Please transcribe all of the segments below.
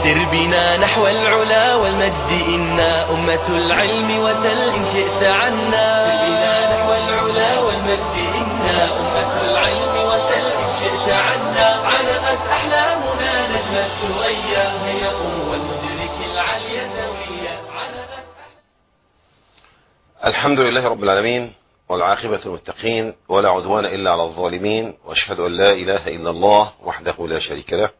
سر بنا نحو العلا والمجد إنا أمة العلم وسل إن شئت عنا سر بنا نحو العلا والمجد إنا أمة العلم وسل إن شئت عنا علقت أحلامنا نجم السويا هي قوة المدرك العلي سويا علقت الحمد لله رب العالمين والعاقبة للمتقين ولا عدوان إلا على الظالمين وأشهد أن لا إله إلا الله وحده لا شريك له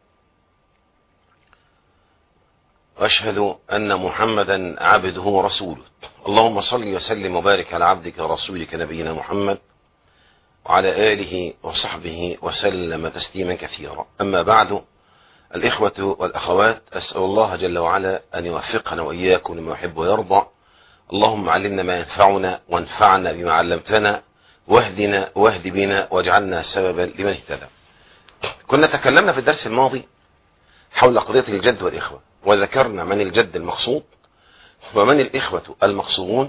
وأشهد أن محمدا عبده ورسوله اللهم صل وسلم وبارك على عبدك ورسولك نبينا محمد وعلى آله وصحبه وسلم تسليما كثيرا أما بعد الإخوة والأخوات أسأل الله جل وعلا أن يوفقنا وإياكم لما يحب ويرضى اللهم علمنا ما ينفعنا وانفعنا بما علمتنا واهدنا واهد بنا واجعلنا سببا لمن اهتدى كنا تكلمنا في الدرس الماضي حول قضية الجد والإخوة وذكرنا من الجد المقصود ومن الإخوة المقصودون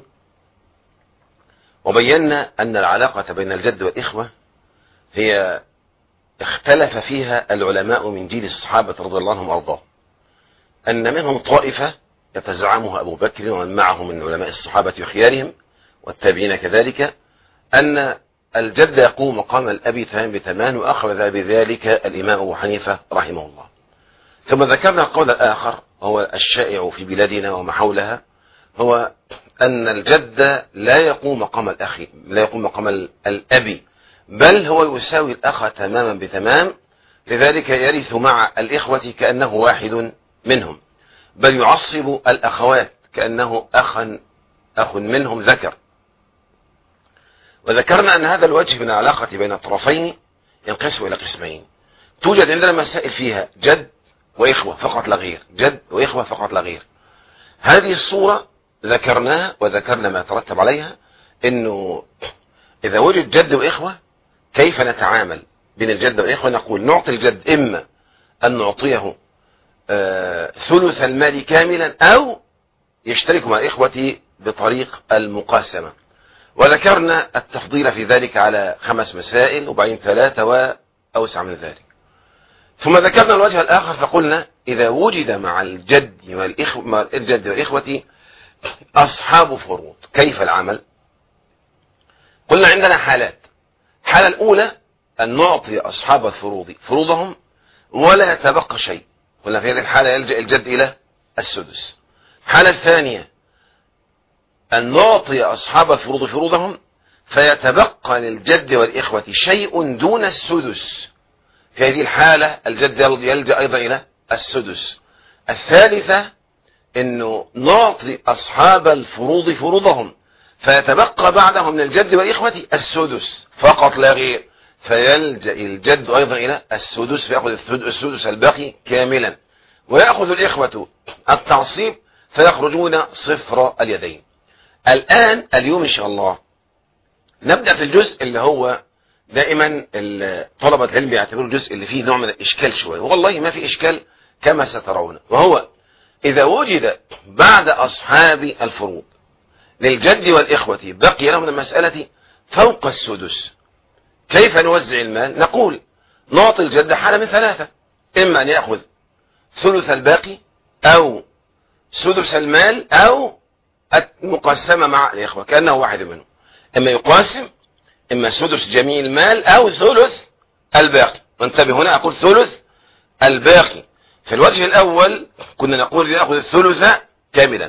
وبينا أن العلاقة بين الجد والإخوة هي اختلف فيها العلماء من جيل الصحابة رضي الله عنهم وأرضاهم أن منهم طائفة يتزعمها أبو بكر ومن معه من علماء الصحابة وخيارهم والتابعين كذلك أن الجد يقوم مقام الأبي تمام بتمام وأخذ بذلك الإمام أبو حنيفة رحمه الله ثم ذكرنا القول الآخر هو الشائع في بلادنا وما حولها هو أن الجد لا يقوم مقام الأخ لا يقوم مقام الأبي بل هو يساوي الأخ تماما بتمام لذلك يرث مع الإخوة كأنه واحد منهم بل يعصب الأخوات كأنه أخا أخ منهم ذكر وذكرنا أن هذا الوجه من العلاقة بين الطرفين ينقسم إلى قسمين توجد عندنا مسائل فيها جد وإخوة فقط لا غير جد وإخوة فقط لا غير هذه الصورة ذكرناها وذكرنا ما يترتب عليها أنه إذا وجد جد وإخوة كيف نتعامل بين الجد والإخوة نقول نعطي الجد إما أن نعطيه آه ثلث المال كاملا أو يشترك مع إخوته بطريق المقاسمة وذكرنا التفضيل في ذلك على خمس مسائل وبعدين ثلاثة وأوسع من ذلك ثم ذكرنا الوجه الآخر فقلنا إذا وجد مع الجد والإخوة مع الجد والإخوة أصحاب فروض كيف العمل قلنا عندنا حالات الحالة الأولى أن نعطي أصحاب الفروض فروضهم ولا يتبقى شيء قلنا في هذه الحالة يلجأ الجد إلى السدس الحالة الثانية أن نعطي أصحاب الفروض فروضهم فيتبقى للجد والإخوة شيء دون السدس في هذه الحالة الجد يلجأ أيضا إلى السدس الثالثة أنه نعطي أصحاب الفروض فروضهم فيتبقى بعدهم من الجد والإخوة السدس فقط لا غير فيلجأ الجد أيضا إلى السدس فيأخذ السدس الباقي كاملا ويأخذ الإخوة التعصيب فيخرجون صفر اليدين الآن اليوم إن شاء الله نبدأ في الجزء اللي هو دائما طلبة العلم يعتبروا الجزء اللي فيه نوع من الإشكال شوية والله ما في إشكال كما سترون وهو إذا وجد بعد أصحاب الفروض للجد والإخوة بقي لهم المسألة فوق السدس كيف نوزع المال نقول نعطي الجد حالة من ثلاثة إما أن يأخذ ثلث الباقي أو سدس المال أو المقسمة مع الإخوة كأنه واحد منهم إما يقاسم إما سدس جميع المال أو ثلث الباقي وانتبه هنا أقول ثلث الباقي في الوجه الأول كنا نقول يأخذ الثلث كاملا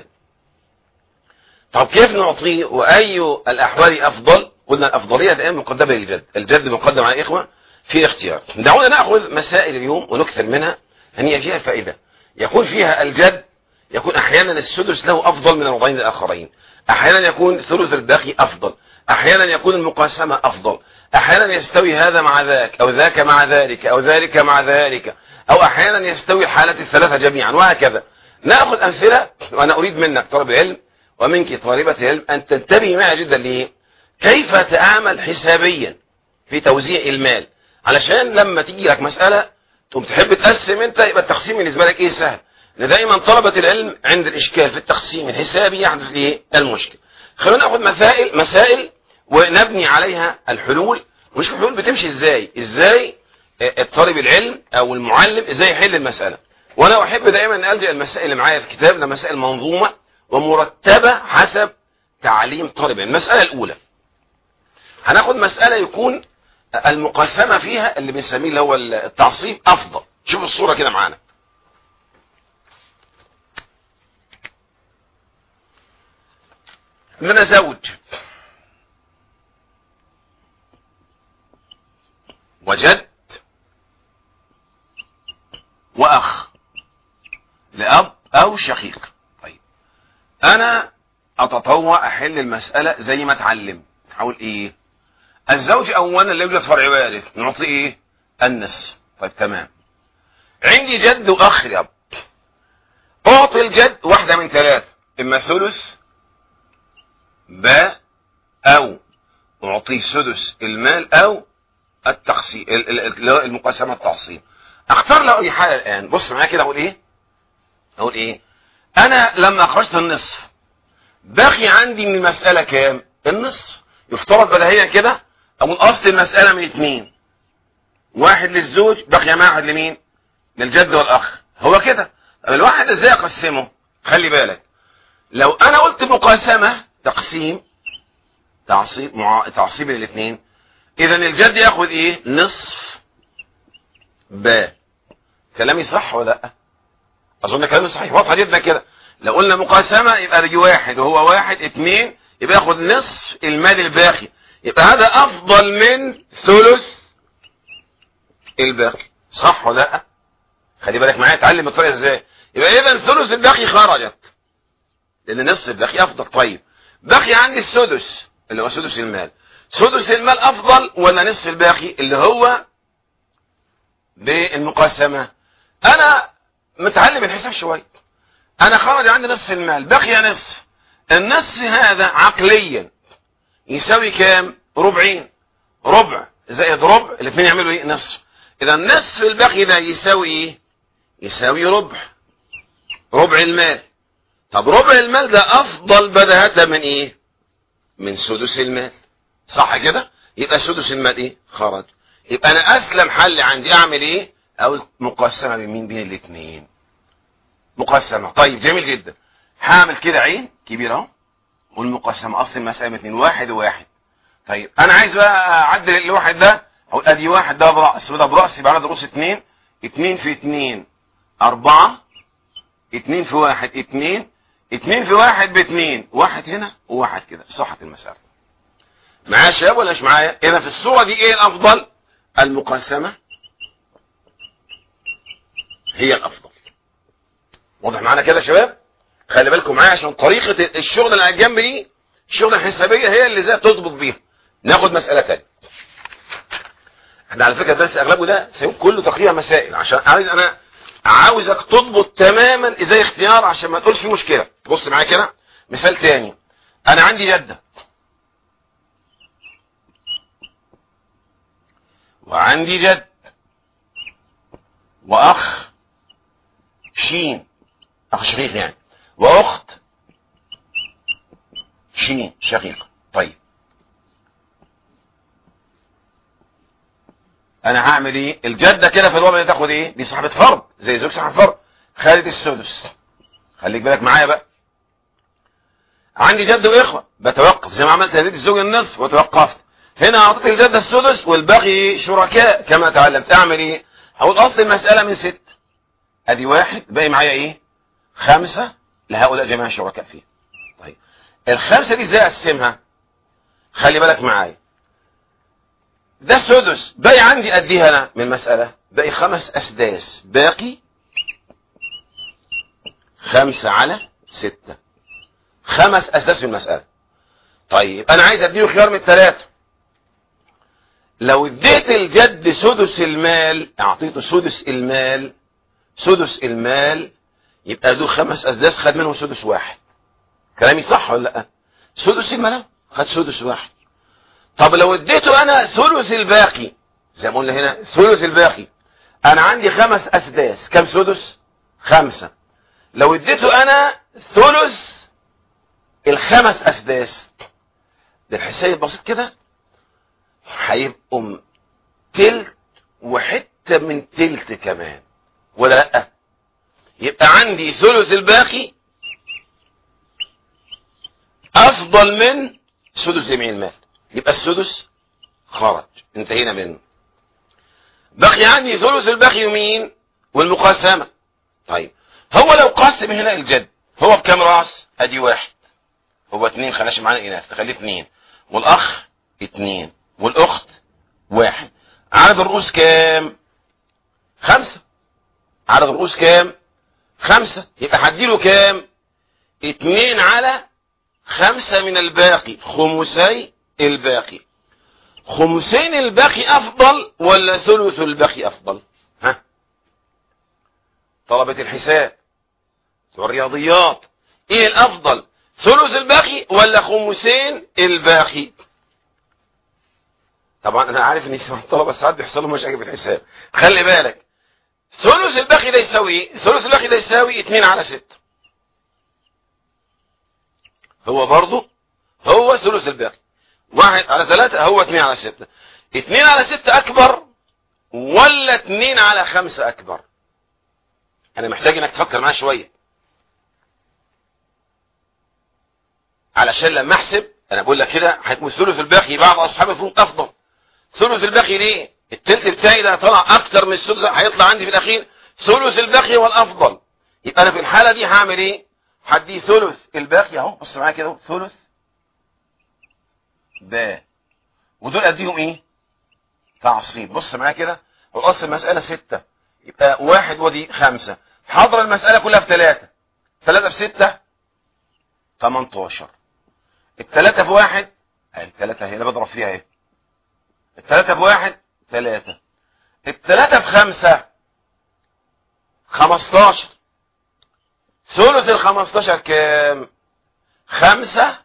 طب كيف نعطيه وأي الأحوال أفضل قلنا الأفضلية الآن مقدمة للجد الجد مقدم على الإخوة في اختيار دعونا نأخذ مسائل اليوم ونكثر منها هي فيها فائدة يكون فيها الجد يكون أحيانا السدس له أفضل من الوضعين الآخرين أحيانا يكون ثلث الباقي أفضل أحيانا يكون المقاسمة أفضل أحيانا يستوي هذا مع ذاك أو ذاك مع ذلك أو ذلك مع ذلك أو أحيانا يستوي حالة الثلاثة جميعا وهكذا نأخذ أمثلة وأنا أريد منك طالب العلم ومنك طالبة العلم أن تنتبه معي جدا ليه كيف تعامل حسابيا في توزيع المال علشان لما تيجي لك مسألة تقوم تحب تقسم انت يبقى التقسيم بالنسبة لك ايه سهل ان دايما طلبة العلم عند الاشكال في التقسيم الحسابي يحدث ايه المشكل خلونا ناخد مسائل مسائل ونبني عليها الحلول مش الحلول بتمشي ازاي ازاي الطالب العلم او المعلم ازاي يحل المسألة وانا احب دائما ان الجا المسائل اللي معايا في الكتاب لمسائل منظومه ومرتبه حسب تعليم طالب المساله الاولى هناخد مساله يكون المقاسمه فيها اللي بنسميه اللي هو التعصيب افضل شوف الصوره كده معانا عندنا زوج وجد واخ لاب او شقيق طيب انا اتطوع احل المساله زي ما اتعلمت هقول ايه الزوج اولا لا يوجد فرع وارث نعطيه ايه النصف طيب تمام عندي جد واخ لاب اعطي الجد واحده من ثلاثه اما ثلث باء او اعطيه سدس المال او التقسيم المقاسمه التعصيب اختار له اي حاله الان بص معايا كده اقول ايه اقول ايه انا لما اخرجت النصف باقي عندي من المساله كام النصف يفترض بديهيا كده او من اصل المساله من اثنين واحد للزوج بقي واحد لمين للجد والاخ هو كده طب الواحد ازاي اقسمه خلي بالك لو انا قلت مقاسمه تقسيم تعصيب مع... تعصيب الاثنين اذا الجد ياخذ ايه نصف باء كلامي صح ولا لا اظن كلامي صحيح واضحه جدا كده لو قلنا مقاسمه يبقى دي واحد وهو واحد اثنين يبقى ياخد نصف المال الباقي يبقى هذا افضل من ثلث الباقي صح ولا لا خلي بالك معايا اتعلم الطريقه ازاي يبقى اذا ثلث الباقي خرجت لان نصف الباقي افضل طيب بقي عندي السدس اللي هو سدس المال سدس المال افضل ولا نصف الباقي اللي هو بالمقاسمه انا متعلم الحساب شويه انا خرج عندي نصف المال بقي نصف النصف هذا عقليا يساوي كام ربعين ربع زائد ربع الاثنين يعملوا ايه نصف اذا النصف الباقي ده يساوي ايه يساوي ربع ربع المال طب ربع المال ده افضل بدهة من ايه من سدس المال صح كده يبقى سدس المال ايه خرج يبقى انا اسلم حل عندي اعمل ايه اقول مقسمة بين بين الاثنين مقسمة طيب جميل جدا هعمل كده عين كبيرة اهو والمقسمة اصل المسألة اثنين واحد وواحد طيب انا عايز بقى اعدل الواحد ده اقول ادي واحد ده برأس وده برأس يبقى عدد رؤوس اثنين اثنين في اثنين اربعة اثنين في واحد اثنين اثنين في واحد باثنين واحد هنا وواحد كده صحت المسألة معايا شباب ولا مش معايا اذا في الصورة دي ايه الافضل المقسمة هي الافضل واضح معانا كده يا شباب خلي بالكم معايا عشان طريقة الشغل اللي على الجنب دي الشغل الحسابية هي اللي ازاي تضبط بيها ناخد مسألة تانية احنا على فكرة الدرس اغلبه ده سيكون كله تقريبا مسائل عشان عايز انا عاوزك تضبط تماما ازاي اختيار عشان ما تقولش في مشكلة بص معايا كده مثال تاني انا عندي جدة وعندي جد واخ شين اخ شقيق يعني واخت شين شقيق طيب انا هعمل ايه الجدة كده في الوضع اللي تاخد ايه دي صاحبة فرض زي زوج صاحب فرض خالد السدس خليك بالك معايا بقى عندي جد واخوة بتوقف زي ما عملت هديت الزوج النصف وتوقفت هنا اعطيت الجدة السدس والباقي شركاء كما تعلمت اعمل ايه هقول اصل المسألة من ست ادي واحد باقي معايا ايه خمسة لهؤلاء جميعا شركاء فيه طيب الخمسة دي ازاي اقسمها خلي بالك معايا ده سدس باقي عندي قد ايه انا من المسألة باقي خمس اسداس باقي خمسة على ستة خمس اسداس في المسألة طيب انا عايز اديله خيار من الثلاثة لو اديت الجد سدس المال اعطيته سدس المال سدس المال يبقى دول خمس اسداس خد منهم سدس واحد كلامي صح ولا لا سدس المال خد سدس واحد طب لو اديته انا ثلث الباقي زي ما قلنا هنا ثلث الباقي انا عندي خمس اسداس كم سدس خمسة لو اديته انا ثلث الخمس اسداس ده الحساب بسيط كده هيبقوا تلت وحتة من تلت كمان ولا لا يبقى عندي ثلث الباقي افضل من سدس جميع المال يبقى السدس خرج انتهينا منه بقي عندي ثلث الباقي يمين والمقاسمة طيب هو لو قاسم هنا الجد هو بكام راس ادي واحد هو اتنين خلاش معانا اناث تخليه اتنين والاخ اتنين والاخت واحد عدد الرؤوس كام خمسة عدد الرؤوس كام خمسة يبقى هديله كام اتنين على خمسة من الباقي خمسي الباقي خمسين الباقي افضل ولا ثلث الباقي افضل ها طلبة الحساب والرياضيات ايه الافضل ثلث الباقي ولا خمسين الباقي طبعا انا عارف ان يسمع الطلبه ساعات بيحصل لهم مشاكل في الحساب خلي بالك ثلث الباقي ده يساوي ايه ثلث الباقي ده يساوي 2 على 6 هو برضه هو ثلث الباقي واحد على 3 هو 2 على 6 2 على 6 اكبر ولا 2 على 5 اكبر انا محتاج انك تفكر معايا شويه علشان لما احسب انا بقول لك كده هيكون ثلث الباقي بعض اصحاب الفروض افضل ثلث الباقي ليه التلت بتاعي ده طلع اكتر من الثلث هيطلع عندي في الاخير ثلث الباقي هو الافضل يبقى انا في الحاله دي هعمل ايه هدي ثلث الباقي اهو بص معايا كده ثلث ب ودول اديهم ايه تعصيب بص معايا كده والاصل المساله ستة يبقى واحد ودي خمسة حاضر المساله كلها في ثلاثة ثلاثة في ستة 18 الثلاثة في واحد اهي الثلاثة هي اللي بضرب فيها اهي الثلاثة في واحد ثلاثة الثلاثة في خمسة خمستاشر ثلث الخمستاشر كام خمسة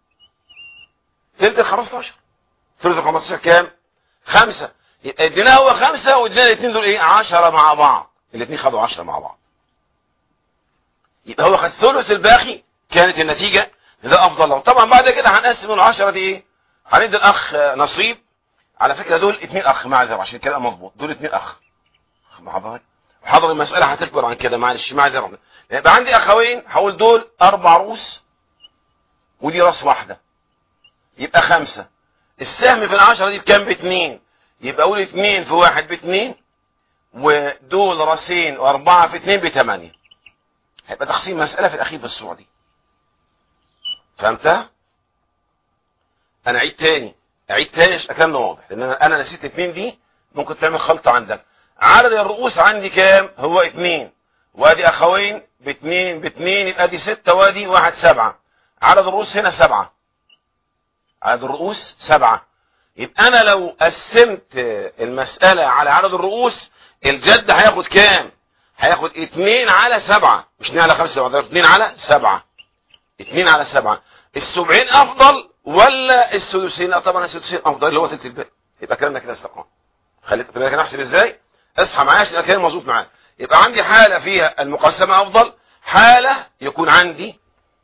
تلت الخمستاشر ثلث الخمستاشر كام خمسة يبقى ادينا هو خمسة وادينا الاثنين دول ايه عشرة مع بعض الاثنين خدوا عشرة مع بعض يبقى هو خد ثلث الباقي كانت النتيجة ده افضل له طبعا بعد كده هنقسم العشرة دي ايه هندي الاخ نصيب على فكرة دول اتنين اخ معذرة عشان كده مظبوط دول اتنين اخ مع حضرتك وحضر المسألة هتكبر عن كده معلش معذرة يبقى عندي اخوين هقول دول اربع رؤوس ودي راس واحدة يبقى خمسة السهم في العشرة دي بكام باتنين يبقى اقول اتنين في واحد باتنين ودول راسين واربعة في اتنين بتمانية هيبقى تقسيم مسألة في الاخير بالصورة دي فهمتها انا اعيد تاني اعيد تاني عشان كلامنا واضح لان انا انا نسيت اتنين دي ممكن تعمل خلطة عندك عدد الرؤوس عندي كام هو اتنين وادي اخوين باتنين باتنين يبقى دي ستة وادي واحد سبعة عدد الرؤوس هنا سبعة عدد الرؤوس سبعة يبقى انا لو قسمت المسألة على عدد الرؤوس الجد هياخد كام هياخد اتنين على سبعة مش اتنين على خمسة بعد اتنين على سبعة اتنين على سبعة السبعين افضل ولا السدسين لا طبعا السدسين افضل اللي هو تلت الباقي يبقى كلامنا كده استقام خليك بالك انا احسب ازاي اصحى معايا عشان الكلام مظبوط معايا يبقى عندي حالة فيها المقسمة افضل حالة يكون عندي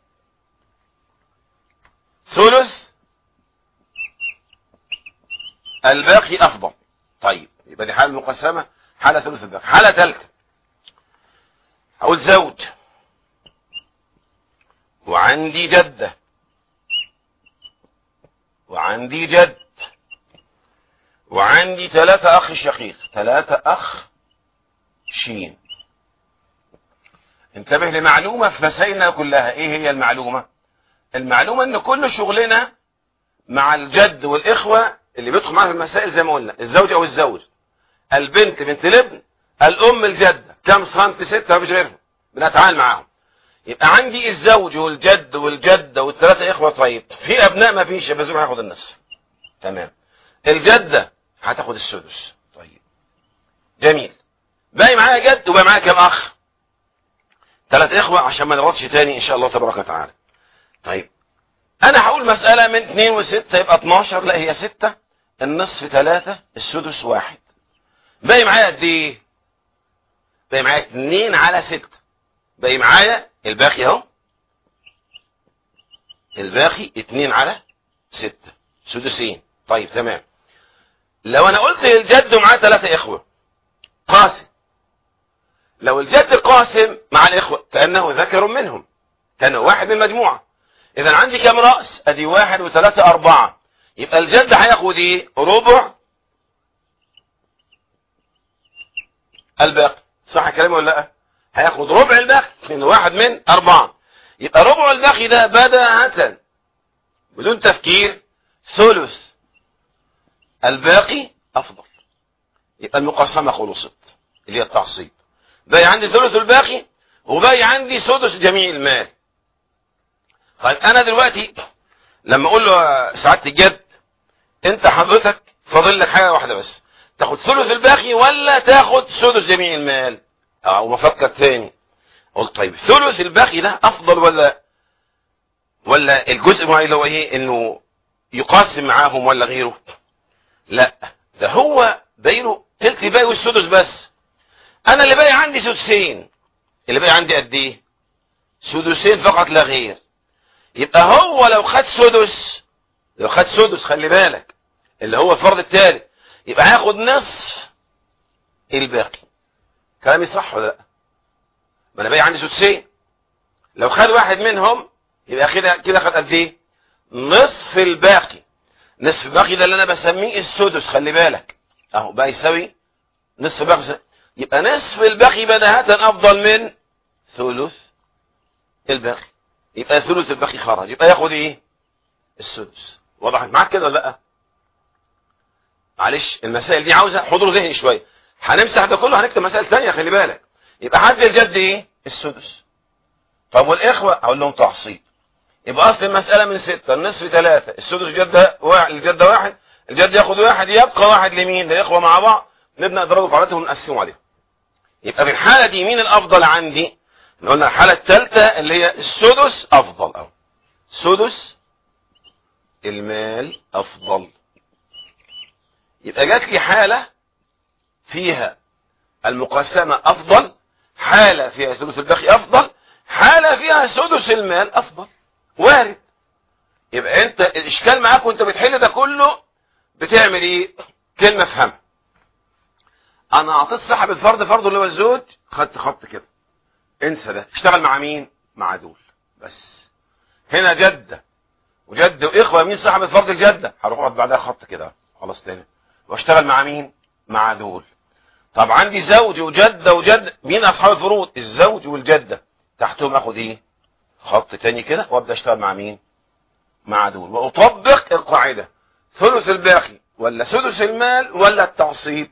ثلث الباقي افضل طيب يبقى دي حالة المقسمة حالة ثلث الباقي حالة ثالثة اقول زوج وعندي جدة وعندي جد وعندي ثلاثة اخ شقيق ثلاثة اخ شين انتبه لمعلومة في مسائلنا كلها ايه هي المعلومة المعلومة ان كل شغلنا مع الجد والاخوة اللي بيدخل معانا في المسائل زي ما قلنا الزوج او الزوج البنت بنت الابن الام الجدة كم سنت ستة مفيش غيرهم بنتعامل معاهم يبقى عندي الزوج والجد والجدة والثلاثة اخوة طيب في ابناء ما فيش يبقى الزوج هياخد النصف تمام الجدة هتاخد السدس طيب جميل باقي معايا جد وباقي معايا كام اخ ثلاث اخوة عشان ما نغلطش تاني ان شاء الله تبارك وتعالى طيب انا هقول مسألة من 2 و6 يبقى 12 لا هي 6 النصف 3 السدس واحد باقي معايا قد ايه باقي معايا 2 على 6 باقي معايا الباقي اهو الباقي 2 على 6 سدسين طيب تمام لو انا قلت للجد ومعاه ثلاثة اخوة قاسم لو الجد قاسم مع الاخوة كأنه ذكر منهم كان واحد من المجموعة اذا عندي كم رأس ادي واحد وثلاثة اربعة يبقى الجد هياخد ايه ربع الباقي صح كلامي ولا لا هياخد ربع الباقي من واحد من اربعة يبقى ربع الباقي ده بداهة بدون تفكير ثلث الباقي افضل يبقى المقاسمة خلصت اللي هي التعصيب باقي عندي ثلث الباقي وباقي عندي سدس جميع المال طيب انا دلوقتي لما اقول له سعاده الجد انت حضرتك فاضل لك حاجه واحده بس تاخد ثلث الباقي ولا تاخد سدس جميع المال او بفكر تاني قلت طيب ثلث الباقي ده افضل ولا ولا الجزء معين اللي هو ايه انه يقاسم معاهم ولا غيره لا ده هو باينه تلت باقي والسدس بس انا اللي باقي عندي سدسين اللي باقي عندي قد ايه سدسين فقط لا غير يبقى هو لو خد سدس لو خد سدس خلي بالك اللي هو الفرض التالي يبقى هياخد نصف الباقي كلامي صح ولا لا ما انا باقي عندي سدسين لو خد واحد منهم يبقى كده كده خد قد ايه نصف الباقي نصف الباقي ده اللي انا بسميه السدس خلي بالك اهو بقى يساوي نصف الباقي يبقى نصف الباقي بداهة افضل من ثلث الباقي يبقى ثلث الباقي خرج يبقى ياخد ايه السدس وضحت معاك كده ولا لا معلش المسائل دي عاوزه حضور ذهني شويه هنمسح ده كله هنكتب مسائل ثانيه خلي بالك يبقى حد الجد ايه السدس طب والاخوه اقول لهم تعصيب يبقى اصل المساله من ستة النصف ثلاثة السدس جده واحد الجده واحد الجد ياخد واحد يبقى واحد لمين للاخوه مع بعض نبدا نضربه في عادتهم ونقسمه عليهم يبقى في الحاله دي مين الافضل عندي قلنا الحالة الثالثة اللي هي السدس أفضل أو سدس المال أفضل يبقى جات لي حالة فيها المقاسمة أفضل حالة فيها سدس الباقي أفضل حالة فيها سدس المال أفضل وارد يبقى أنت الإشكال معاك وأنت بتحل ده كله بتعمل إيه؟ كلمة افهمها أنا أعطيت صاحب الفرد فرضه اللي هو الزوج خدت خط كده انسى ده اشتغل مع مين مع دول بس هنا جدة وجد واخوة مين صاحب الفرد الجدة هروح اقعد بعدها خط كده خلاص تاني واشتغل مع مين مع دول طب عندي زوج وجدة وجد مين اصحاب الفروض الزوج والجدة تحتهم اخد ايه خط تاني كده وابدا اشتغل مع مين مع دول واطبق القاعدة ثلث الباقي ولا سدس المال ولا التعصيب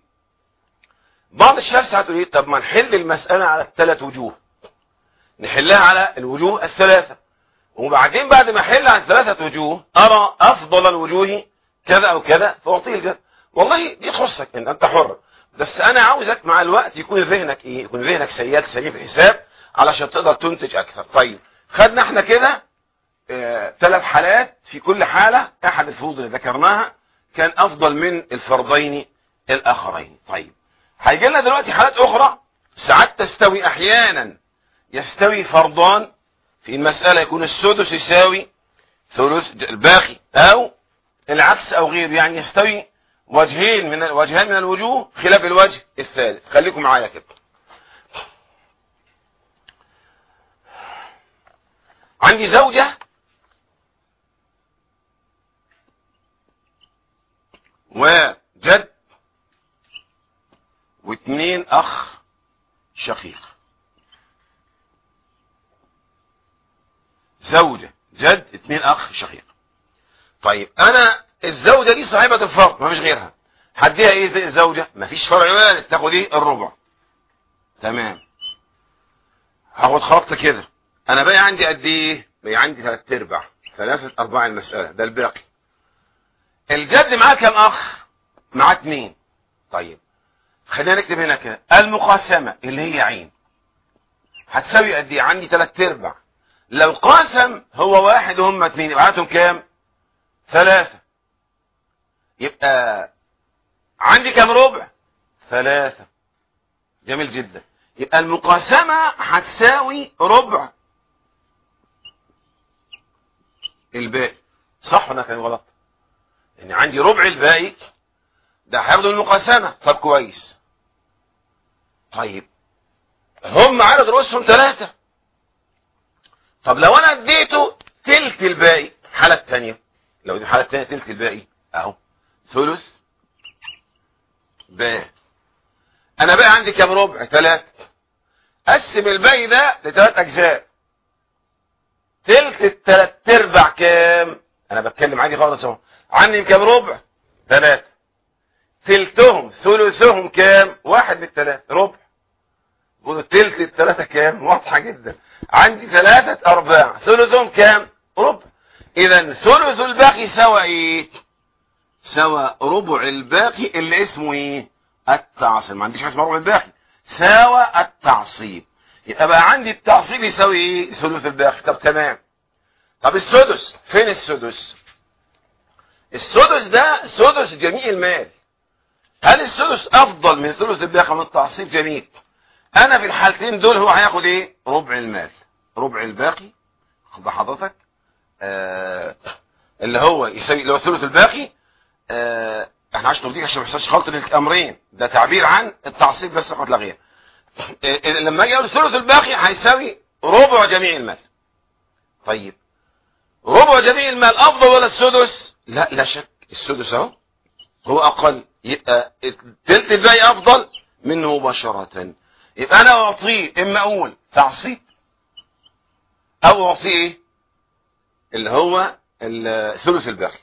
بعض الشباب ساعات يقول ايه طب ما نحل المسألة على الثلاث وجوه نحلها على الوجوه الثلاثة وبعدين بعد ما احل على ثلاثة وجوه ارى افضل الوجوه كذا او كذا فاعطيه الجنة والله دي تخصك انت انت حر بس انا عاوزك مع الوقت يكون ذهنك ايه يكون ذهنك سيال سليم في الحساب علشان تقدر تنتج اكثر طيب خدنا احنا كده ثلاث اه حالات في كل حالة احد الفروض اللي ذكرناها كان افضل من الفرضين الاخرين طيب هيجي لنا دلوقتي حالات اخرى ساعات تستوي احيانا يستوي فرضان في المسألة يكون السدس يساوي ثلث الباقي او العكس او غيره يعني يستوي وجهين من وجهان من الوجوه خلاف الوجه الثالث خليكم معايا كده عندي زوجة وجد واثنين اخ شقيق زوجة جد اثنين اخ شقيق طيب انا الزوجة دي صاحبة الفرض ما فيش غيرها هديها ايه الزوجة ما فيش فرع وارث تاخد ايه الربع تمام هاخد خط كده انا باقي عندي قد ايه باقي عندي ثلاث ارباع ثلاثة ارباع المسألة ده الباقي الجد معاه كام اخ معاه اثنين طيب خلينا نكتب هنا كده المقاسمة اللي هي عين هتساوي قد ايه عندي ثلاث ارباع لو قاسم هو واحد وهم اثنين يبقى عندهم كام ثلاثة يبقى عندي كام ربع ثلاثة جميل جدا يبقى المقاسمة هتساوي ربع الباقي صح ولا كان غلط يعني عندي ربع الباقي ده هياخده المقاسمة طب كويس طيب هم عدد رؤوسهم ثلاثة طب لو انا اديته تلت الباقي الحالة الثانية لو دي الحالة الثانية تلت الباقي اهو ثلث باء انا بقى عندي كام ربع ثلاثة قسم الباقي ده لثلاث اجزاء تلت التلات ارباع كام انا بتكلم عادي خالص اهو عندي كام ربع ثلاثة تلتهم ثلثهم كام واحد من الثلاثة ربع قولوا تلت الثلاثة كام واضحة جدا عندي ثلاثة ارباع ثلثهم كام ربع اذا ثلث الباقي سوى ايه سوى ربع الباقي اللي اسمه ايه التعصيب ما عنديش حاجه اسمها ربع الباقي ساوى التعصيب يبقى بقى عندي التعصيب يساوي ايه ثلث الباقي طب تمام طب السدس فين السدس السدس ده سدس جميع المال هل السدس افضل من ثلث الباقي من التعصيب جميل انا في الحالتين دول هو هياخد ايه ربع المال ربع الباقي خد حضرتك آه اللي هو يساوي اللي هو ثلث الباقي آه احنا عشان نرضيك عشان ما يحصلش خلط بين الامرين ده تعبير عن التعصيب بس فقط لا غير آه لما اجي اقول ثلث الباقي هيساوي ربع جميع المال طيب ربع جميع المال افضل ولا السدس لا لا شك السدس اهو هو اقل يبقى التلت الباقي افضل منه مباشرة يبقى انا اعطيه اما اقول تعصيب او اعطيه ايه اللي هو الثلث الباقي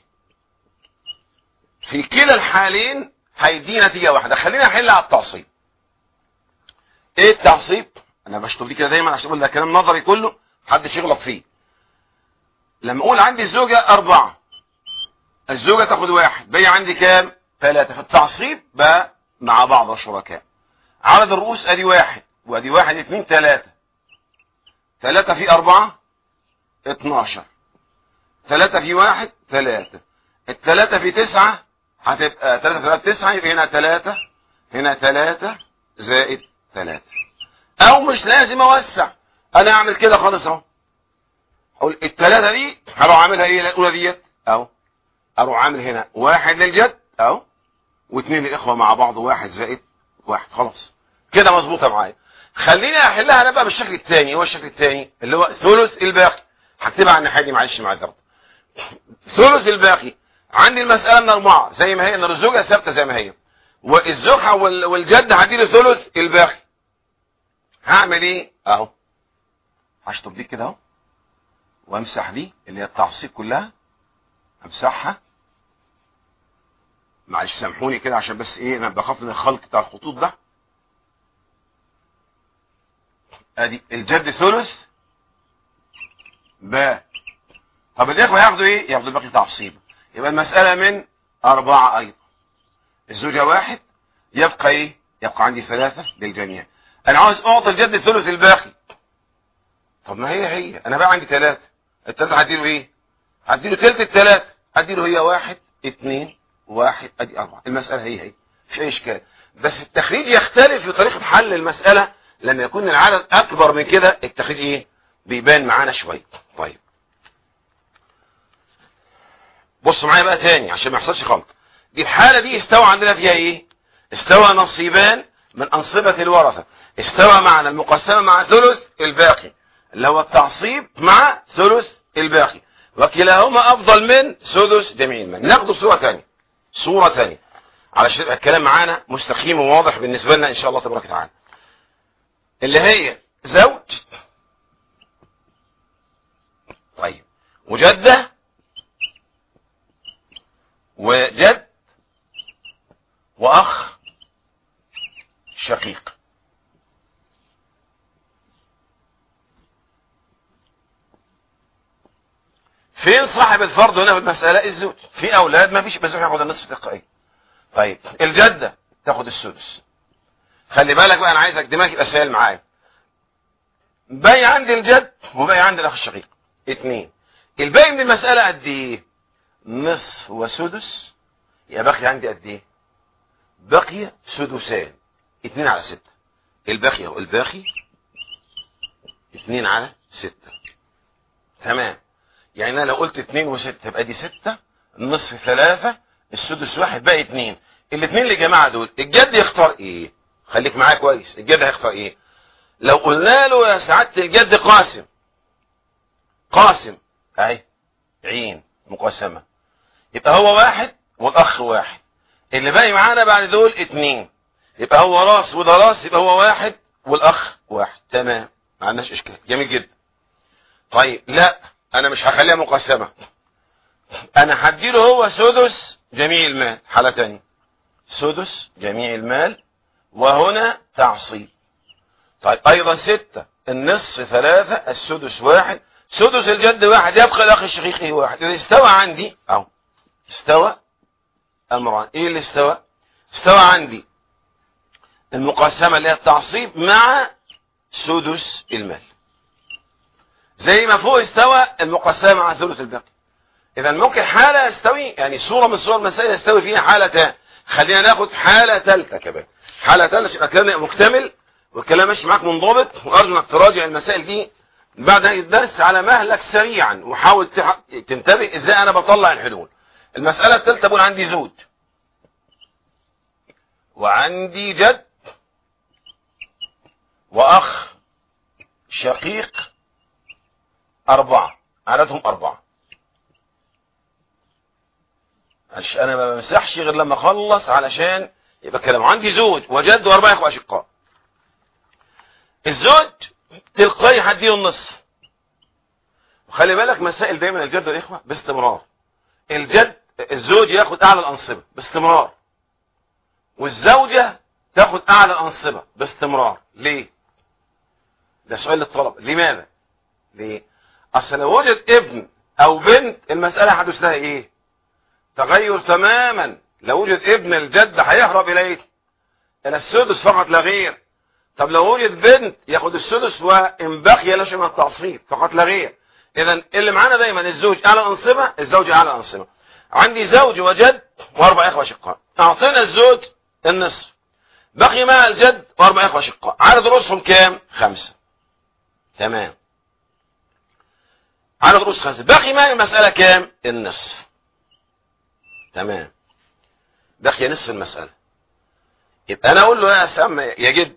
في كلا الحالين هيدي نتيجة واحدة خلينا نحل على التعصيب ايه التعصيب انا بشطب دي كده دايما عشان اقول ده كلام نظري كله محدش يغلط فيه لما اقول عندي الزوجة اربعة الزوجة تاخد واحد بقي عندي كام ثلاثة في التعصيب بقى مع بعض الشركاء عدد الرؤوس ادي واحد وادي واحد اثنين ثلاثة ثلاثة في اربعة اتناشر ثلاثة في واحد ثلاثة الثلاثة في تسعة هتبقى ثلاثة في ثلاثة تسعة يبقى هنا ثلاثة هنا ثلاثة زائد ثلاثة او مش لازم اوسع انا اعمل كده خالص اهو اقول الثلاثة دي هروح اعملها ايه الاولى ديت اهو اروح عامل هنا واحد للجد اهو واثنين للاخوة مع بعض واحد زائد واحد خلاص كده مظبوطة معايا خليني احلها انا بقى بالشكل الثاني هو الشكل الثاني اللي هو ثلث الباقي هكتبها على الناحية دي معلش مع الضرب ثلث الباقي عندي المسألة من أربعة زي ما هي ان الزوجة ثابتة زي ما هي والزوجة والجد هديله ثلث الباقي هعمل ايه اهو هشطب دي كده اهو وامسح دي اللي هي التعصيب كلها امسحها معلش سامحوني كده عشان بس ايه انا بخاف من الخلط بتاع الخطوط ده ادي الجد ثلث باء طب الاخوه ياخدوا ايه ياخدوا الباقي تعصيب يبقى المسألة من أربعة أيضا الزوجة واحد يبقى إيه يبقى عندي ثلاثة للجميع أنا عاوز أعطي الجد الثلث الباقي طب ما هي هي أنا بقى عندي ثلاثة الثلاثة هديله إيه هديله ثلث الثلاثة هديله هي واحد اثنين واحد أدي أربعة المسألة هي هي مش أي إشكال بس التخريج يختلف في طريقة حل المسألة لما يكون العدد أكبر من كده التخريج إيه بيبان معانا شوية طيب بصوا معايا بقى تاني عشان ما يحصلش خلط دي الحالة دي استوى عندنا فيها ايه استوى نصيبان من انصبة الورثة استوى معنا المقسمة مع ثلث الباقي اللي هو التعصيب مع ثلث الباقي وكلاهما افضل من سدس جميع المال ناخد صورة تانية صورة تانية علشان يبقى الكلام معانا مستقيم وواضح بالنسبة لنا ان شاء الله تبارك وتعالى اللي هي زوج طيب وجده وجد واخ شقيق فين صاحب الفرض هنا في المسألة الزوج في اولاد ما فيش بزوج ياخد النصف تلقائي طيب الجدة تاخد السدس خلي بالك بقى انا عايزك دماغك يبقى سهل معايا باقي عندي الجد وباقي عندي الاخ الشقيق اتنين الباقي من المسألة قد ايه نصف وسدس يبقى باقي عندي قد ايه بقي سدسان اتنين على ستة الباقي اهو الباقي اتنين على ستة تمام يعني انا لو قلت اتنين وستة يبقى دي ستة النصف ثلاثة السدس واحد باقي اتنين الاتنين اللي جماعة دول الجد يختار ايه خليك معايا كويس الجد هيختار ايه لو قلنا له يا سعادة الجد قاسم قاسم اهي عين مقسمة يبقى هو واحد والاخ واحد اللي باقي معانا بعد دول اتنين يبقى هو راس وده راس يبقى هو واحد والاخ واحد تمام ما عندناش اشكال جميل جدا طيب لا انا مش هخليها مقسمة انا هديله هو سدس جميع المال حالة تانية سدس جميع المال وهنا تعصيب طيب ايضا ستة النصف ثلاثة السدس واحد سدس الجد واحد يبقى الاخ الشقيق ايه واحد اذا استوى عندي اهو استوى امران ايه اللي استوى استوى عندي المقسمة اللي هي التعصيب مع سدس المال زي ما فوق استوى المقسمة مع ثلث الباقي اذا ممكن حالة يستوي يعني صورة من صور المسائل يستوي فيها حالتان خلينا ناخد حالة ثالثة كمان حالة ثالثة يبقى كلامنا مكتمل والكلام ماشي معاك منضبط وارجو انك تراجع المسائل دي بعد هذا الدرس على مهلك سريعا وحاول تح- تنتبه ازاي انا بطلع الحلول المسألة الثالثة بقول عندي زوج وعندي جد واخ شقيق اربعة عددهم اربعة عش- انا ما بمسحش غير لما اخلص علشان يبقى كلام عندي زوج وجد واربعة اخوة اشقاء الزوج تلقائي هديله النصف وخلي بالك مسائل دايما الجد والاخوة باستمرار الجد الزوج ياخد اعلى الانصبة باستمرار والزوجة تاخد اعلى الانصبة باستمرار ليه ده سؤال للطلب لماذا ليه اصل لو وجد ابن او بنت المسألة حدث لها ايه تغير تماما لو وجد ابن الجد هيهرب اليه الى السدس فقط لا غير طب لو وجد بنت ياخد السدس وان بقي لا شيء من التعصيب فقط لا غير اذا اللي معانا دايما الزوج اعلى الانصبه الزوج اعلى الانصبه عندي زوج وجد واربع اخوه شقاء اعطينا الزوج النصف بقي مع الجد واربع اخوه شقاء عدد رؤوسهم كام خمسه تمام عدد رؤوس خمسه بقي مع المساله كام النصف تمام بقي نصف المساله يبقى انا اقول له يا سام يا جد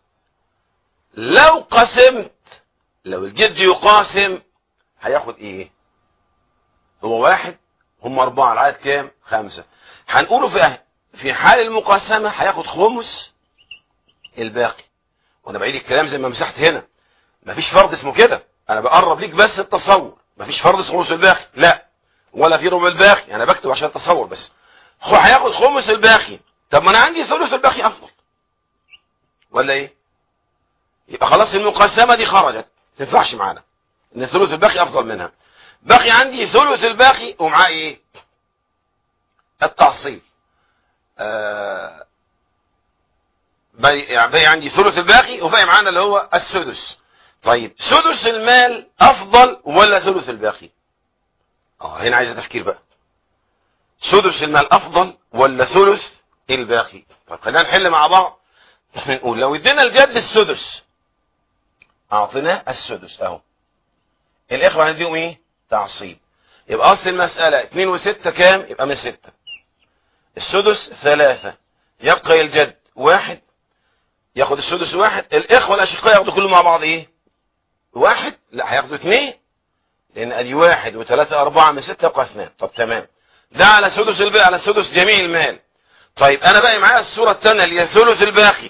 لو قسمت لو الجد يقاسم هياخد ايه هو واحد هم اربعة العدد كام خمسة هنقوله في في حال المقاسمة هياخد خمس الباقي وانا بعيد الكلام زي ما مسحت هنا مفيش فرض اسمه كده انا بقرب ليك بس التصور مفيش فرض اسمه خمس الباقي لا ولا في ربع الباقي انا بكتب عشان التصور بس هو هياخد خمس الباقي طب ما انا عندي ثلث الباقي افضل ولا ايه يبقى خلاص المقسمة دي خرجت ما تنفعش معانا ان ثلث الباقي افضل منها باقي عندي ثلث الباقي ومعاه ايه التعصيب آه باقي يعني باقي عندي ثلث الباقي وباقي معانا اللي هو السدس طيب سدس المال افضل ولا ثلث الباقي اه هنا عايز تفكير بقى سدس المال افضل ولا ثلث الباقي طب خلينا نحل مع بعض نقول لو ادينا الجد السدس اعطيناه السدس اهو الاخوة هنديهم ايه تعصيب يبقى اصل المسألة اتنين وستة كام يبقى من ستة السدس ثلاثة يبقى الجد واحد ياخد السدس واحد الاخوة الاشقاء ياخدوا كله مع بعض ايه واحد لا هياخدوا اتنين لان ادي واحد وثلاثة اربعة من ستة يبقى اثنان طب تمام ده على سدس الباقي على سدس جميع المال طيب انا بقى معايا الصورة الثانية اللي هي ثلث الباقي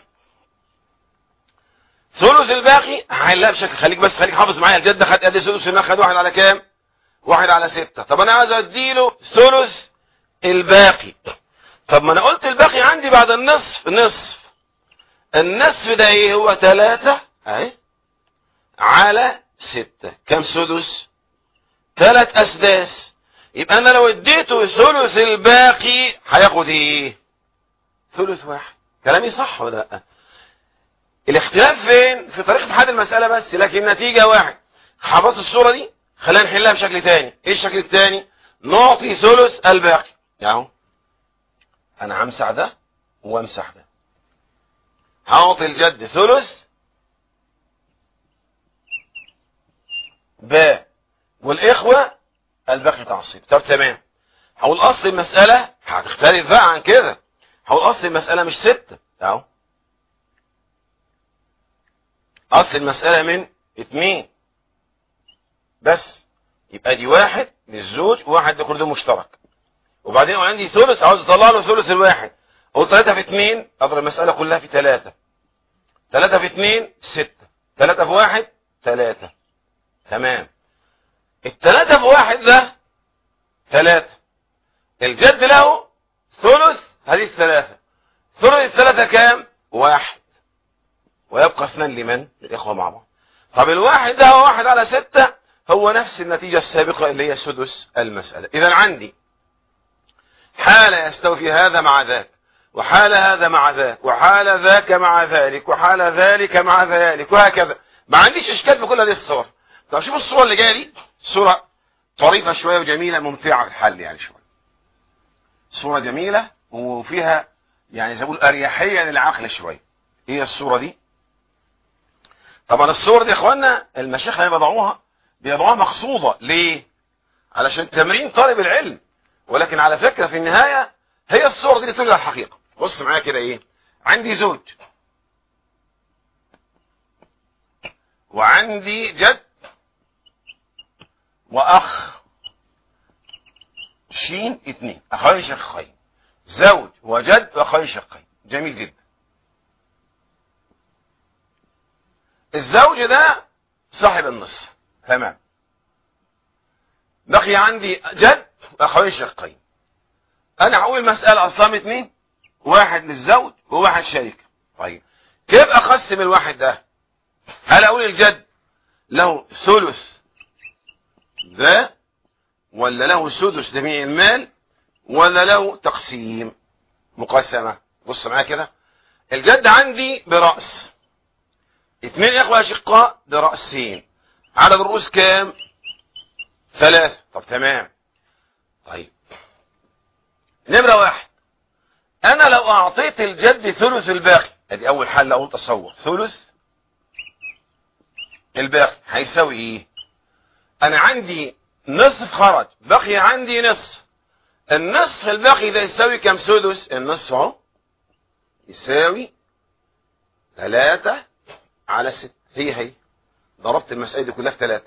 ثلث الباقي هحلها بشكل خليك بس خليك حافظ معايا الجد خد ادي ثلث المال خد واحد على كام واحد على ستة طب انا عايز اديله ثلث الباقي طب ما انا قلت الباقي عندي بعد النصف نصف النصف ده ايه هو ثلاثة اهي على ستة كم سدس ثلاث اسداس يبقى انا لو اديته ثلث الباقي هياخد ايه ثلث واحد كلامي صح ولا لا الاختلاف فين في طريقة حل المسألة بس لكن النتيجة واحد حفظت الصورة دي خلينا نحلها بشكل تاني ايه الشكل التاني نعطي ثلث الباقي اهو انا همسح ده وامسح ده هعطي الجد ثلث باء والاخوة الباقي تعصيب طب تمام هقول اصل المسألة هتختلف بقى عن كده هقول اصل المسألة مش ستة اهو اصل المسألة من اتنين بس يبقى دي واحد للزوج وواحد لكل مشترك وبعدين اقول عندي ثلث عاوز اطلع له ثلث الواحد اقول ثلاثة في اتنين اضرب المسألة كلها في ثلاثة ثلاثة في اتنين ستة ثلاثة في واحد ثلاثة تمام الثلاثة في واحد ده ثلاثة الجد له ثلث هذه الثلاثة ثلث الثلاثة كام واحد ويبقى اثنان لمن الإخوة مع بعض طب الواحد ده هو واحد على ستة هو نفس النتيجة السابقة اللي هي سدس المسألة إذا عندي حالة يستوفي هذا مع ذاك وحال هذا مع ذاك وحال ذاك مع ذلك وحال ذلك مع ذلك وهكذا ما عنديش إشكال في كل هذه الصور طب شوف الصورة اللي جاية دي صورة طريفة شوية وجميلة ممتعة في الحل يعني شوية صورة جميلة وفيها يعني زي ما بقول أريحية للعقل شوية هي الصورة دي طبعا الصور دي يا اخوانا المشايخ اللي بيضعوها بيضعوها مقصودة ليه علشان تمرين طالب العلم ولكن على فكرة في النهاية هي الصور دي اللي ترجع الحقيقة بص معايا كده ايه عندي زوج وعندي جد واخ شين اتنين اخوين شقين زوج وجد واخوين شقين جميل جدا الزوج ده صاحب النصف تمام بقي عندي جد واخوين شقين انا هقول المسألة اصلا من اتنين واحد للزوج وواحد شريك طيب كيف اقسم الواحد ده هل اقول الجد له ثلث ده ولا له سدس جميع المال ولا له تقسيم مقسمة بص معايا كده الجد عندي برأس اثنين اخوة اشقاء برأسين عدد الرؤوس كام ثلاثة طب تمام طيب نمرة واحد انا لو اعطيت الجد ثلث الباقي ادي اول حل اقول تصور ثلث الباقي هيساوي ايه انا عندي نصف خرج بقي عندي نصف النصف الباقي ده يساوي كم سدس النصف اهو يساوي ثلاثة على ست هي هي ضربت المسائل دي كلها في ثلاثة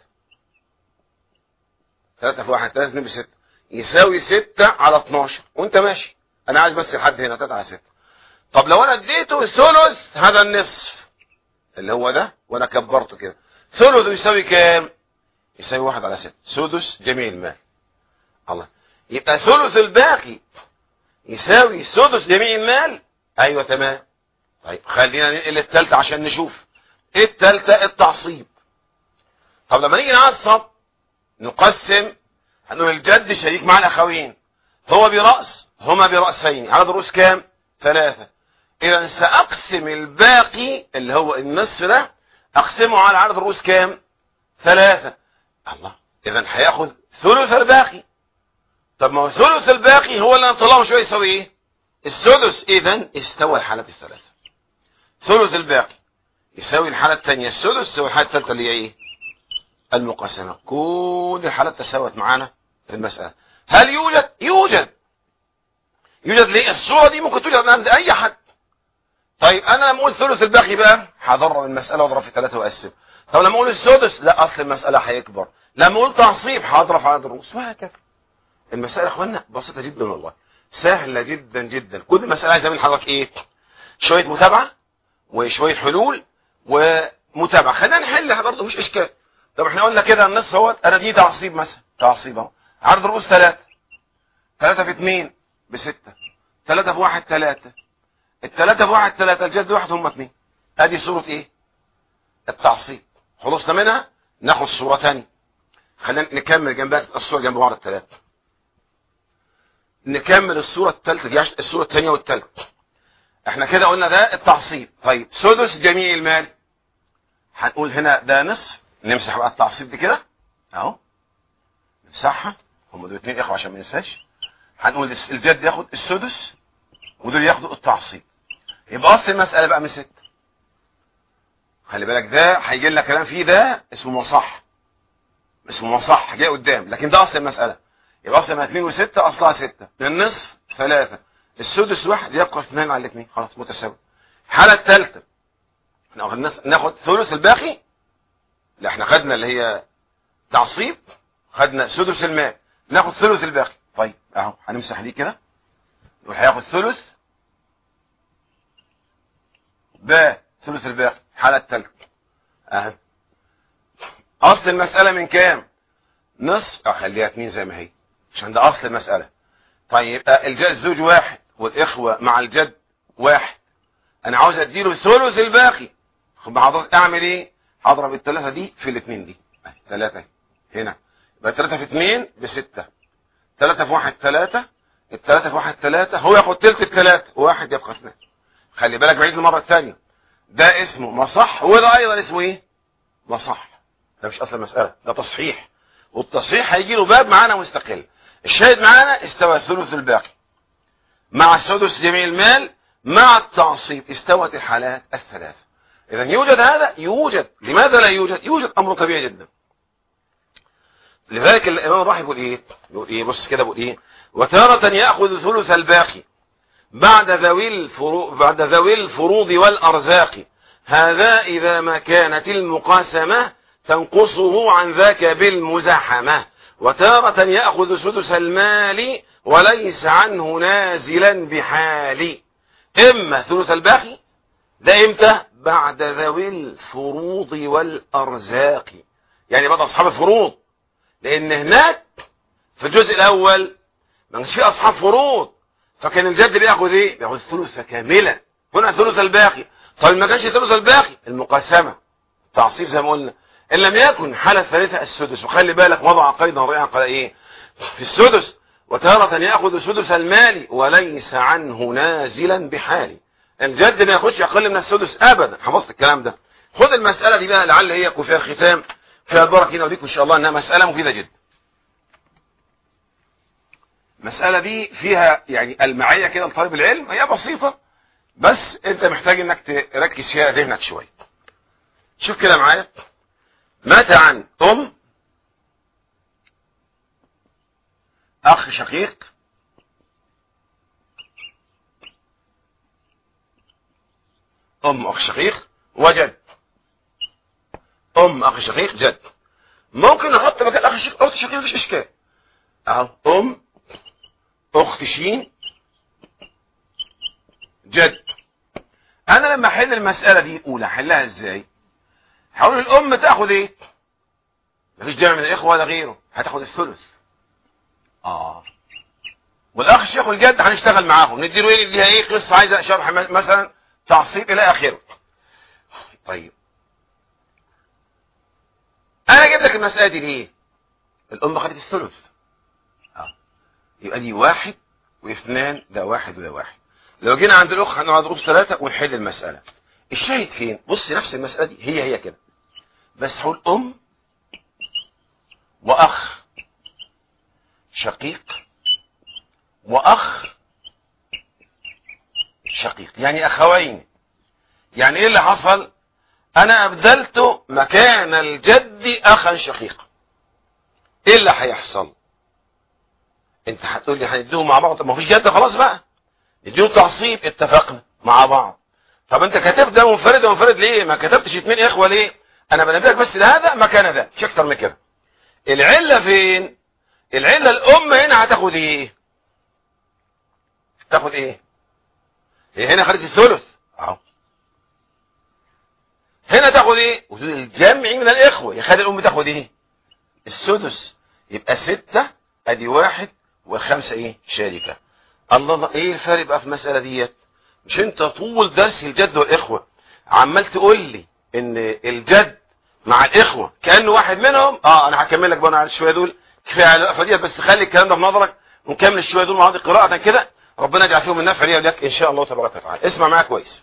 ثلاثة في واحد ثلاثة بستة يساوي ستة على 12 وانت ماشي انا عايز بس لحد هنا ثلاثة على ستة طب لو انا اديته ثلث هذا النصف اللي هو ده وانا كبرته كده ثلث يساوي كام يساوي واحد على ستة سدس جميع المال الله يبقى ثلث الباقي يساوي سدس جميع المال ايوه تمام طيب خلينا ننقل التالتة عشان نشوف ايه التالتة التعصيب طب لما نيجي نعصب نقسم هنقول الجد شريك مع الاخوين هو برأس هما برأسين عدد الرؤوس كام ثلاثة اذا ساقسم الباقي اللي هو النصف ده اقسمه على عدد الرؤوس كام ثلاثة الله اذا هياخد ثلث الباقي طب ما هو ثلث الباقي هو اللي هنطلعه شويه يساوي ايه السدس اذا استوى الحالات الثلاثه ثلث الباقي يساوي الحاله الثانيه السدس يساوي الحاله الثالثه اللي هي ايه المقسمه كل الحالات تساوت معانا في المساله هل يوجد يوجد يوجد ليه الصوره دي ممكن توجد عند اي حد طيب انا لما اقول ثلث الباقي بقى هضرب المساله واضرب في ثلاثه واقسم طب لما اقول السدس لا اصل المساله هيكبر لما اقول تعصيب هضرب عدد الرؤوس وهكذا المسألة يا اخوانا بسيطة جدا والله سهلة جدا جدا كل المسألة عايزة من حضرتك ايه شوية متابعة وشوية حلول ومتابعة خلينا نحل برضه مش اشكال طب احنا قلنا كده النصف اهوت انا دي تعصيب مثلا تعصيب اهو عدد الرؤوس ثلاثة ثلاثة في اثنين بستة ثلاثة في واحد ثلاثة الثلاثة في واحد ثلاثة الجد واحد هم اثنين ادي صورة ايه التعصيب خلصنا منها ناخد صورة ثانية خلينا نكمل جنبها الصورة جنب بعض الثلاثة نكمل الصورة الثالثة دي عشان الصورة الثانية والثالثة احنا كده قلنا ده التعصيب طيب سدس جميع المال هنقول هنا ده نصف نمسح بقى التعصيب دي كده اهو نمسحها هم دول اتنين اخوة عشان ما ننساش هنقول الجد ياخد السدس ودول ياخدوا التعصيب يبقى اصل المسألة بقى من ستة خلي بالك ده هيجي لنا كلام فيه ده اسمه مصح اسمه مصح جاي قدام لكن ده اصل المسألة يبقى اصل من 2 و6 اصلها 6 من النصف 3 السدس واحد يبقى 2 على الاثنين خلاص متساوي الحالة الثالثة ناخد نس- ناخد ثلث الباقي لا احنا خدنا اللي هي تعصيب خدنا سدس المال ناخد ثلث الباقي طيب اهو هنمسح دي كده نقول هياخد ثلث باء ثلث الباقي الحالة الثالثة اهو اصل المسألة من كام نصف اخليها اتنين زي ما هي عشان ده اصل المسألة طيب آه، الج- الزوج واحد والاخوة مع الجد واحد انا عاوز اديله ثلث الباقي خد بقى حضرتك اعمل ايه هضرب الثلاثة دي في الاثنين دي أهي، ثلاثة هنا يبقى ثلاثة في اثنين بستة ثلاثة في واحد ثلاثة الثلاثة في واحد ثلاثة هو ياخد تلت الثلاثة واحد يبقى اثنين خلي بالك بعيد المرة الثانية ده اسمه مصح وده ايضا اسمه ايه مصح ده مش اصل المسألة ده تصحيح والتصحيح هيجي له باب معانا مستقل الشاهد معانا استوى ثلث الباقي مع سدس جميع المال مع التعصيب استوت الحالات الثلاثة إذا يوجد هذا يوجد لماذا لا يوجد يوجد أمر طبيعي جدا لذلك الإمام الراحي يقول إيه يقول إيه بص كده بيقول إيه وتارة يأخذ ثلث الباقي بعد ذوي الفروض بعد ذوي الفروض والأرزاق هذا إذا ما كانت المقاسمة تنقصه عن ذاك بالمزاحمة وتارة يأخذ سدس المال وليس عنه نازلا بحال إما ثلث الباقي ده إمتى بعد ذوي الفروض والأرزاق يعني بعد أصحاب الفروض لأن هناك في الجزء الأول ما كانش فيه أصحاب فروض فكان الجد بياخذ ايه بياخذ ثلث كاملا هنا ثلث الباقي طيب ما كانش ثلث الباقي المقاسمه تعصيب زي ما قلنا ان لم يكن حاله ثالثه السدس وخلي بالك وضع قيدا رائعا قال ايه في السدس وتارة ياخذ سدس المال وليس عنه نازلا بحال الجد ما ياخدش اقل من السدس ابدا حفظت الكلام ده خد المساله دي بقى لعل هي يكون فيها ختام فيها البركه هنا وبيكم ان شاء الله انها مساله مفيده جدا المسألة دي فيها يعني المعية كده لطالب العلم هي بسيطة بس انت محتاج انك تركز فيها ذهنك شوية شوف كده معايا مات عن ام اخ شقيق ام اخ شقيق وجد ام اخ شقيق جد ممكن نحط مكان اخ شقيق اخت شقيق مفيش اشكال اهو ام اخت شين جد انا لما احل المسألة دي اولى احلها ازاي هقول الام تاخد ايه مفيش جمع من الاخوة ولا غيره هتاخد الثلث اه والاخ الشيخ والجد هنشتغل معاهم نديله ايه نديها ايه قصة عايزة شرح م- مثلا تعصيب الى اخره طيب انا اجيب لك المسألة دي ليه الام خدت الثلث يبقى دي واحد واثنان ده واحد وده واحد لو جينا عند الاخ هنقعد نضرب ثلاثة ونحل المسألة الشاهد فين بص نفس المسألة دي هي هي كده بس هقول ام واخ شقيق واخ شقيق يعني اخوين يعني ايه اللي حصل انا ابدلت مكان الجد اخا شقيقا ايه اللي هيحصل انت هتقول لي هنديهم مع بعض ما فيش جد خلاص بقى نديهم تعصيب اتفقنا مع بعض طب انت كتبت ده منفرد ومنفرد ليه ما كتبتش اتنين اخوه ليه انا بنبهك بس لهذا مكان ده مش اكتر من كده العله فين العله الام هنا هتاخد ايه تاخد ايه هي هنا خدت الثلث اهو هنا تاخد ايه وجود الجمع من الاخوه يا خالد الام تاخد ايه السدس يبقى ستة ادي واحد والخمسة ايه شاركة الله الله ايه الفرق بقى في المسألة ديت مش انت طول درس الجد والاخوة عمال تقول لي ان الجد مع الاخوة كأنه واحد منهم اه انا هكمل لك بقى على الشوية دول كفاية على الوقفة ديت بس خلي الكلام ده في نظرك ونكمل الشوية دول مع بعض قراءة كده ربنا يجعل فيهم النفع لي ولك ان شاء الله تبارك وتعالى اسمع معايا كويس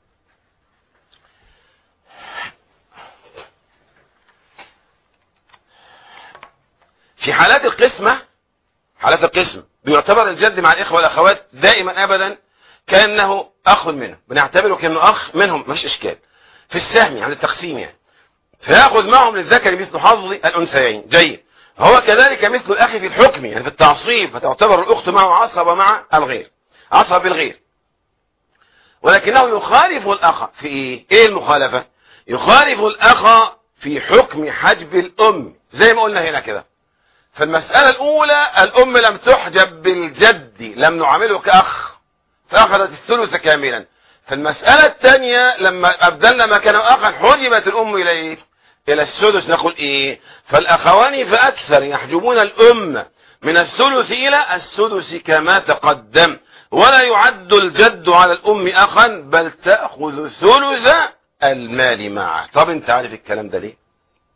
في حالات القسمة حالات القسم بيعتبر الجد مع الإخوة والأخوات دائما أبدا كأنه أخ منه بنعتبره كأنه أخ منهم مفيش إشكال في السهم يعني التقسيم يعني فيأخذ معهم للذكر مثل حظ الأنثيين جيد هو كذلك مثل الأخ في الحكم يعني في التعصيب فتعتبر الأخت معه عصبة مع الغير عصبة بالغير ولكنه يخالف الأخ في إيه؟ إيه المخالفة؟ يخالف الأخ في حكم حجب الأم زي ما قلنا هنا كده فالمسألة الأولى الأم لم تحجب بالجد لم نعامله كأخ فأخذت الثلث كاملا فالمسألة الثانية لما أبدلنا مكانه أخا حجبت الأم إلى إيه؟ إلى السدس نقول إيه فالأخوان فأكثر يحجبون الأم من الثلث إلى السدس كما تقدم ولا يعد الجد على الأم أخا بل تأخذ ثلث المال معه طب أنت عارف الكلام ده ليه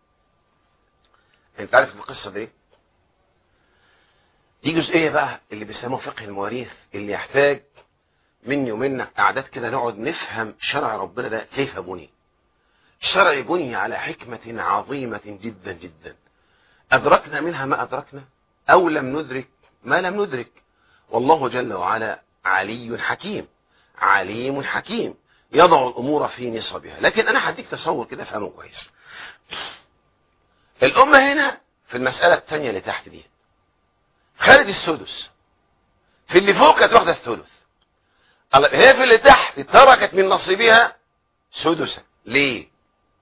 أنت عارف القصة دي دي جزئية بقى اللي بيسموه فقه المواريث اللي يحتاج مني ومنك قعدات كده نقعد نفهم شرع ربنا ده كيف بني الشرع بني على حكمة عظيمة جدا جدا أدركنا منها ما أدركنا أو لم ندرك ما لم ندرك والله جل وعلا علي حكيم عليم حكيم يضع الأمور في نصابها لكن أنا هديك تصور كده فهمه كويس الأمة هنا في المسألة الثانية اللي تحت دي خدت السدس في اللي فوق كانت واخدة الثلث هي في اللي تحت تركت من نصيبها سدسا ليه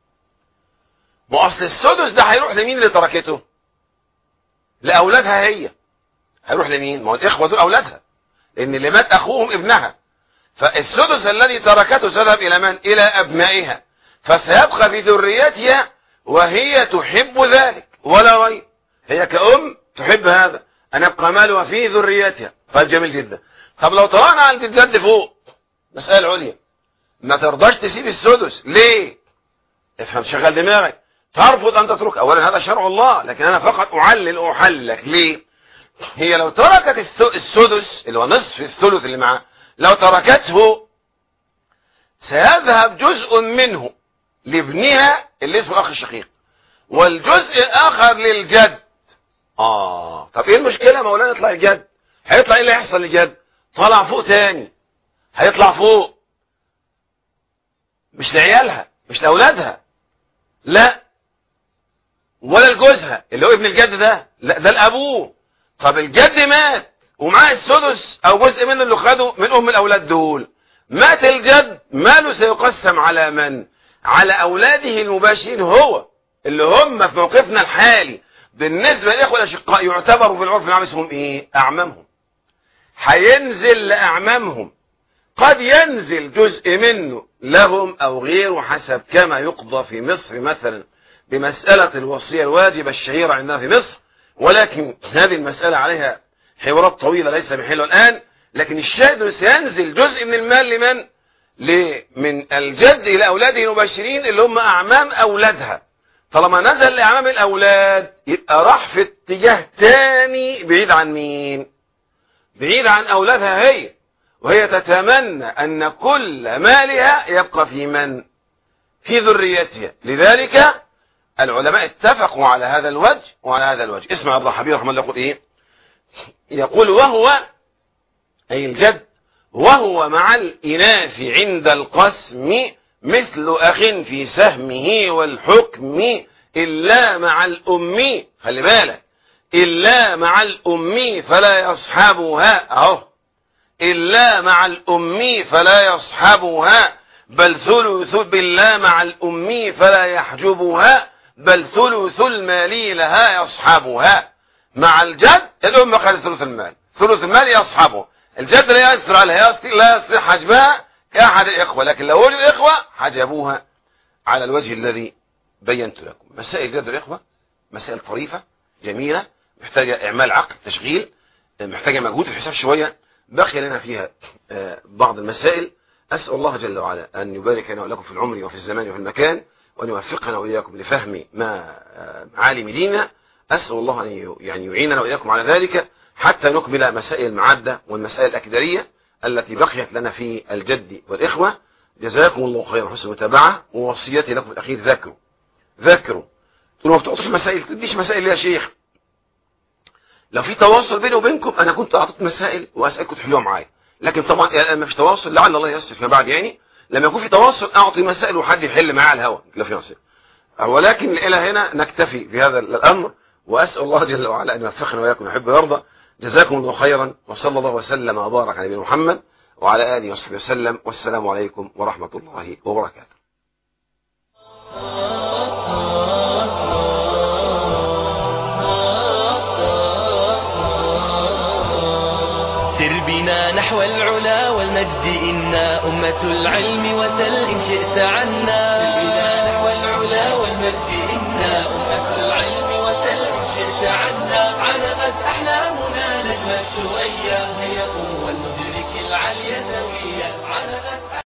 ما اصل السدس ده هيروح لمين اللي تركته لاولادها هي هيروح لمين ما هو الاخوه دول اولادها لان اللي مات اخوهم ابنها فالسدس الذي تركته سيذهب الى من الى ابنائها فسيبقى في ذريتها وهي تحب ذلك ولا غير هي كأم تحب هذا أن يبقى مالها في ذريتها طيب جميل جدا طب لو طلعنا عند الجد فوق مسألة عليا ما ترضاش تسيب السدس ليه افهم شغل دماغك ترفض أن تترك أولا هذا شرع الله لكن أنا فقط أعلل أحللك ليه هي لو تركت السدس اللي هو نصف الثلث اللي معاه لو تركته سيذهب جزء منه لابنها اللي اسمه الأخ الشقيق والجزء الآخر للجد آه طب إيه المشكلة مولانا يطلع الجد هيطلع إيه اللي هيحصل للجد طلع فوق تاني هيطلع فوق مش لعيالها مش لأولادها لا ولا لجوزها اللي هو ابن الجد ده لا ده لأبوه طب الجد مات ومعاه السدس أو جزء منه اللي خده من أم الأولاد دول مات الجد ماله سيقسم على من على أولاده المباشرين هو اللي هم في موقفنا الحالي بالنسبة للإخوة الأشقاء يعتبروا في العرف العام اسمهم إيه أعمامهم هينزل لأعمامهم قد ينزل جزء منه لهم أو غيره حسب كما يقضى في مصر مثلا بمسألة الوصية الواجبة الشهيرة عندنا في مصر ولكن هذه المسألة عليها حوارات طويلة ليس محله الآن لكن الشاهد سينزل جزء من المال لمن من الجد إلى أولاده المباشرين اللي هم أعمام أولادها طالما نزل لأعمام الأولاد يبقى راح في اتجاه تاني بعيد عن مين بعيد عن أولادها هي وهي تتمنى أن كل مالها يبقى في من في ذريتها لذلك العلماء اتفقوا على هذا الوجه وعلى هذا الوجه اسمع عبد الحبيب رحمه الله يقول ايه يقول وهو أي الجد وهو مع الإناث عند القسم مثل أخ في سهمه والحكم إلا مع الأم خلي بالك إلا مع الأم فلا يصحبها أهو إلا مع الأم فلا يصحبها بل ثلث بالله مع الأم فلا يحجبها بل ثلث المال لها يصحبها مع الجد الأم أخذت ثلث المال ثلث المال يصحبه الجد لا يسر عليها لا يستطيع حجبها كأحد الإخوة لكن لو وجد الإخوة حجبوها على الوجه الذي بينت لكم مسائل جد الإخوة مسائل طريفة جميلة محتاجة إعمال عقل تشغيل محتاجة مجهود في الحساب شوية بقي لنا فيها بعض المسائل أسأل الله جل وعلا أن يبارك لنا ولكم في العمر وفي الزمان وفي المكان وأن يوفقنا وإياكم لفهم ما معالم ديننا أسأل الله أن يعني يعيننا وإياكم على ذلك حتى نكمل مسائل المعدة والمسائل الأكدرية التي بقيت لنا في الجد والإخوة جزاكم الله خيرا حسن المتابعة ووصيتي لكم الأخير ذاكروا ذاكروا تقولوا ما بتعطوش مسائل تديش مسائل يا شيخ لو في تواصل بيني وبينكم أنا كنت أعطيت مسائل وأسألكم تحلوها معايا لكن طبعا يعني ما فيش تواصل لعل الله ييسر فيما بعد يعني لما يكون في تواصل أعطي مسائل وحد يحل معايا على الهواء لا في نصيب ولكن إلى هنا نكتفي بهذا الأمر وأسأل الله جل وعلا أن يوفقنا وإياكم يحب ويرضى جزاكم الله خيرا وصلى الله وسلم وبارك على نبينا محمد وعلى آله وصحبه وسلم والسلام عليكم ورحمة الله وبركاته سر بنا نحو العلا والمجد إنا أمة العلم وسل إن شئت عنا سر بنا نحو العلا والمجد إنا أمة العلم وسل إن شئت عنا علقت أحلامنا نجمة سويا هي